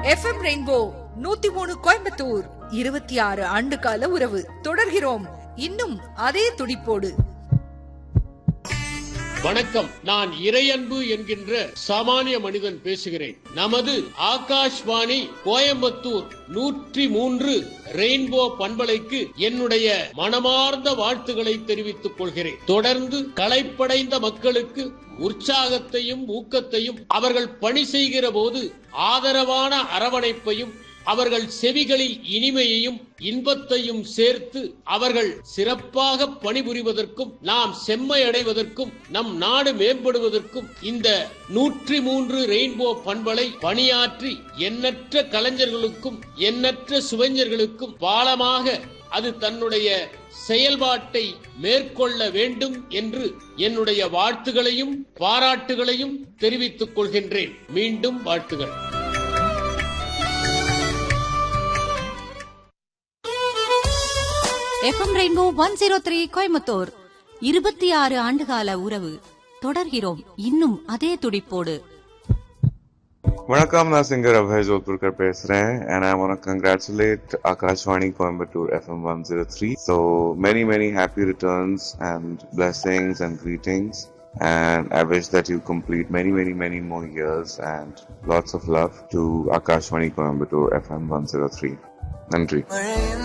FM rainbow நூத்தி மூணு கோயம்புத்தூர் இருபத்தி ஆறு ஆண்டு கால உறவு தொடர்கிறோம் இன்னும் அதே துடிப்போடு வணக்கம் நான் இறையன்பு என்கின்ற சாமானிய மனிதன் பேசுகிறேன் நமது ஆகாஷ்வாணி கோயம்புத்தூர் நூற்றி மூன்று ரெயின்போ பண்பலைக்கு என்னுடைய மனமார்ந்த வாழ்த்துக்களை தெரிவித்துக் கொள்கிறேன் தொடர்ந்து களைப்படைந்த மக்களுக்கு உற்சாகத்தையும் ஊக்கத்தையும் அவர்கள் பணி செய்கிற போது ஆதரவான அரவணைப்பையும் அவர்கள் செவிகளில் இனிமையையும் இன்பத்தையும் சேர்த்து அவர்கள் சிறப்பாக பணிபுரிவதற்கும் நாம் செம்மை அடைவதற்கும் நம் நாடு மேம்படுவதற்கும் இந்த நூற்றி மூன்று ரெயின்போ பண்பலை பணியாற்றி எண்ணற்ற கலைஞர்களுக்கும் எண்ணற்ற சுவைஞர்களுக்கும் பாலமாக அது தன்னுடைய செயல்பாட்டை மேற்கொள்ள வேண்டும் என்று என்னுடைய வாழ்த்துகளையும் பாராட்டுகளையும் தெரிவித்துக் கொள்கின்றேன் மீண்டும் வாழ்த்துகள் FM rainbow one zero three Coimbatore இருபத்தி ஆறு ஆண்டுகால உறவு தொடர்கிறோம் இன்னும் அதே துடிப்போடு வணக்கம் நான் சிங்கர் அபய் ஜோத்புர்கர் பேசுறேன் and I want to congratulate Akashwani Coimbatore FM 103. So many many happy returns and blessings and greetings. And I wish that you complete many many many more years and lots of love to Akashwani Coimbatore FM 103. நன்றி மழையின்